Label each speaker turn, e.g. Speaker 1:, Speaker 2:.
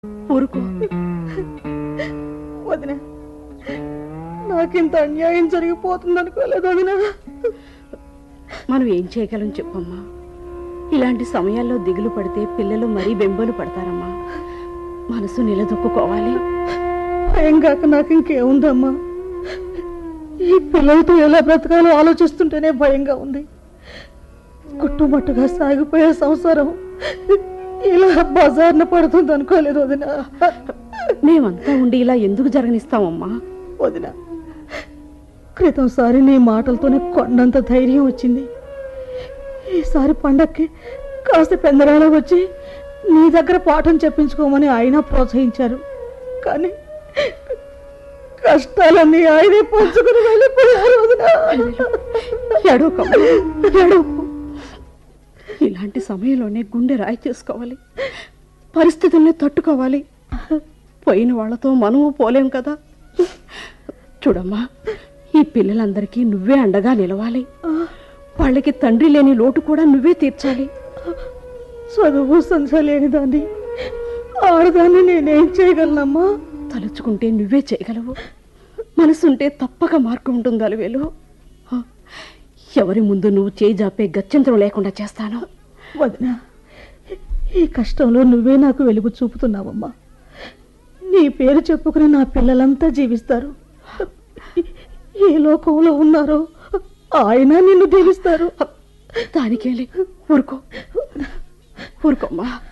Speaker 1: ఊరుకో
Speaker 2: వదిన నాకింత అన్యాయం జరిగిపోతుంది అనుకోలేదు వదిన
Speaker 1: మనం ఏం చేయగలం చెప్పమ్మా ఇలాంటి సమయాల్లో దిగులు పడితే పిల్లలు మరీ బెంబలు పడతారమ్మా మనసు నిలదొక్కుకోవాలి
Speaker 2: భయం కాక నాకు ఇంకేముందమ్మా ఈ పిల్లలతో ఎలా బ్రతకాలో ఆలోచిస్తుంటేనే భయంగా ఉంది కుట్టుమట్టుగా సాగిపోయే సంసారం ఇలా బజార్న పడుతుంది అనుకోలేదు వదిన
Speaker 1: మేమంతా ఉండి ఇలా ఎందుకు జరగనిస్తామమ్మా
Speaker 2: వదిన క్రితంసారి నీ మాటలతోనే కొండంత ధైర్యం వచ్చింది ఈసారి పండక్కి కాస్త పెందరాలో వచ్చి నీ దగ్గర పాఠం చెప్పించుకోమని ఆయన ప్రోత్సహించారు కానీ కష్టాలన్నీ ఆయనే పంచుకుని వెళ్ళిపోయారు వదిన
Speaker 1: ఎడోకమ్మా ఎడోకు ఇలాంటి సమయంలోనే గుండె రాయి చేసుకోవాలి పరిస్థితుల్ని తట్టుకోవాలి పోయిన వాళ్ళతో మనము పోలేం కదా చూడమ్మా ఈ పిల్లలందరికీ నువ్వే అండగా నిలవాలి వాళ్ళకి తండ్రి లేని లోటు కూడా నువ్వే తీర్చాలి
Speaker 2: చదువు సంచలేని దాన్ని ఆడదాన్ని నేనేం చేయగలనమ్మా
Speaker 1: తలుచుకుంటే నువ్వే చేయగలవు మనసుంటే తప్పక మార్గం ఉంటుంది అలవేలు హ, ఎవరి ముందు నువ్వు చేయి జాపే గత్యంతరం లేకుండా చేస్తాను
Speaker 2: వదిన ఈ కష్టంలో నువ్వే నాకు వెలుగు చూపుతున్నావమ్మా నీ పేరు చెప్పుకుని నా పిల్లలంతా జీవిస్తారు ఏ లోకంలో ఉన్నారో ఆయన నిన్ను దీవిస్తారు
Speaker 1: దానికేలే ఊరుకో ఊరుకోమ్మా